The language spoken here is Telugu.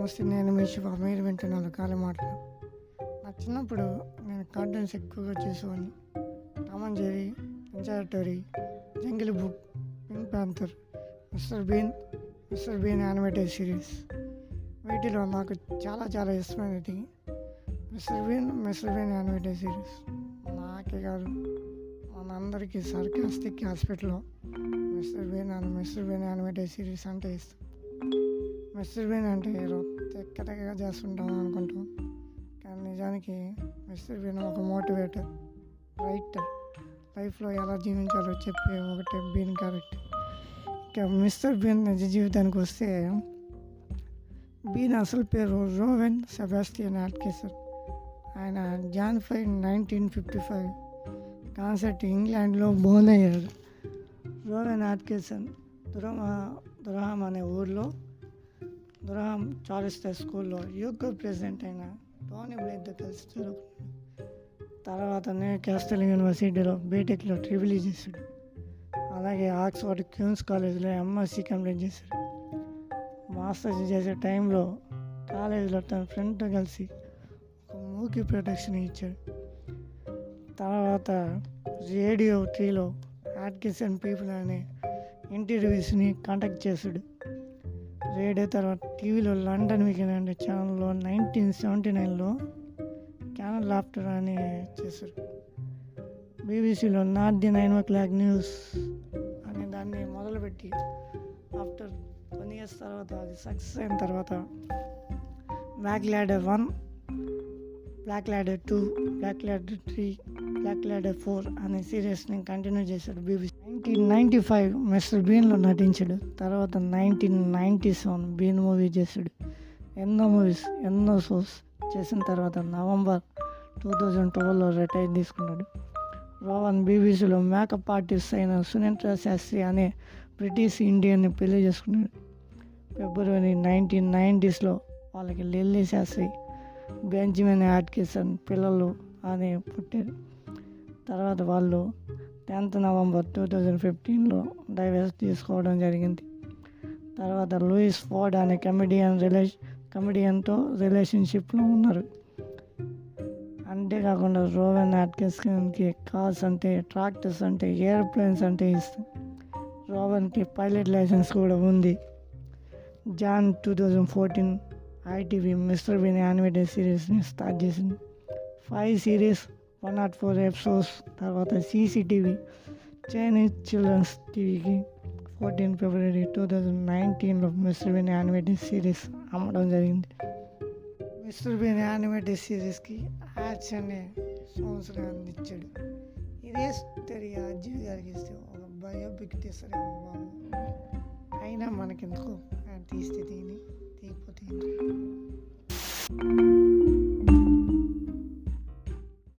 నమస్తే నేను మీ శివ మీరు వింటున్నారు కాలి మాటలు నా చిన్నప్పుడు నేను కార్టూన్స్ ఎక్కువగా చూసేవాడిని టామ్ అండ్ జెరీ ఎంజాయటరీ Jungle Book Pink Panther mister Bean mister Bean animated series వీటిలో నాకు చాలా చాలా ఇష్టమైనది mister Bean mister Bean animated series నాకే కాదు మనందరికీ సర్కాస్టిక్ హాస్పిటల్లో mister Bean and mister Bean animated series అంటే ఇష్టం మిస్టర్ బీన్ అంటే ఏదో తెక్కటగా చేస్తుంటాం అనుకుంటాం కానీ నిజానికి మిస్టర్ బీన్ ఒక మోటివేటర్ రైటర్ లైఫ్లో ఎలా జీవించాలో చెప్పే ఒకటే బీన్ క్యారెక్టర్ ఇక మిస్టర్ బీన్ నిజ జీవితానికి వస్తే బీన్ అసలు పేరు రోవెన్ సెబాస్టియన్ ఆట్కేసర్ ఆయన Jan five nineteen fifty five Consett ఇంగ్లాండ్లో బోర్న్ అయ్యాడు రోవెన్ ఆట్కేసన్ దురమ దురహం అనే ఊర్లో దురహం చారిస్టర్ స్కూల్లో యూకో ప్రెసిడెంట్ అయిన టోనీ బ్లేడ్తో కలిసి చదువుకున్నాడు తర్వాత న్యూ క్యాస్టల్ యూనివర్సిటీలో బీటెక్లో ట్రిబుల్ చేశాడు అలాగే ఆక్స్ఫర్డ్ క్యూన్స్ కాలేజ్లో ఎంఎస్సి కంప్లీట్ చేశాడు మాస్టర్స్ చేసే టైంలో కాలేజీలో తన ఫ్రెండ్తో కలిసి ఒక మూకీ ప్రొటెక్షన్ ఇచ్చాడు తర్వాత రేడియో త్రీలో ఆట్కిసన్ పీపుల్ అనే ఇంటర్వ్యూస్ని కండక్ట్ చేశాడు రేడియో తర్వాత టీవీలో లండన్ వీకెండ్ అనే ఛానల్లో నైన్టీన్ సెవెంటీ నైన్లో క్యానల్ ఆఫ్టర్ అని చేశారు బీబీసీలో not the nine o'clock news అనే దాన్ని మొదలుపెట్టి ఆఫ్టర్ కొన్ని ఇయర్స్ తర్వాత అది సక్సెస్ అయిన తర్వాత Blackadder one Blackadder two Blackadder three Blackadder four అనే సిరీస్ని కంటిన్యూ చేశాడు BBC nineteen ninety five mister బీన్లో నటించాడు తర్వాత nineteen ninety seven Bean movie చేశాడు ఎన్నో మూవీస్ ఎన్నో షోస్ చేసిన తర్వాత నవంబర్ టూ థౌజండ్ ట్వెల్వ్లో రిటైర్ తీసుకున్నాడు రోవన్ బీబీసీలో మేకప్ ఆర్టిస్ట్ అయిన సునేంద్ర శాస్త్రి అనే బ్రిటిష్ ఇండియన్ని పెళ్లి చేసుకున్నాడు ఫిబ్రవరి నైన్టీన్ నైంటీస్లో వాళ్ళకి లిల్లీ శాస్త్రి బెంజమిన్ యాట్కిసన్ పిల్లలు అని పుట్టారు తర్వాత వాళ్ళు టెన్త్ నవంబర్ టూ థౌజండ్ ఫిఫ్టీన్లో డైవర్స్ తీసుకోవడం జరిగింది తర్వాత లూయిస్ ఫోర్డ్ అనే కమెడియన్ రిలేషన్ కమెడియన్తో రిలేషన్షిప్లో ఉన్నారు అంతేకాకుండా రోవెన్ అట్కిన్స్కి కార్స్ అంటే ట్రాక్టర్స్ అంటే ఏరోప్లేన్స్ అంటే ఇష్టం రోవెన్కి పైలట్ లైసెన్స్ కూడా ఉంది Jan two thousand fourteen ITV mister Bean animated సిరీస్ని స్టార్ట్ చేసింది five series one nought four episodes తర్వాత సీసీటీవీ చైనీస్ చిల్డ్రన్స్ టీవీకి ఫోర్టీన్ ఫిబ్రవరి టూ థౌజండ్ నైన్టీన్లో మిస్టర్ బీన్ యానిమేటెడ్ సిరీస్ అమ్మడం జరిగింది మిస్టర్ బీన్ యానిమేటెడ్ సిరీస్కి యాడ్స్ అనే సంవత్సరం అందించాడు ఇదే స్టోరీ అజ్జయ్ గారికి ఇస్తే ఒక బయోపిక్ తీస్తారేమో బాబు అయినా మనకెందుకు ఆయన తీస్తే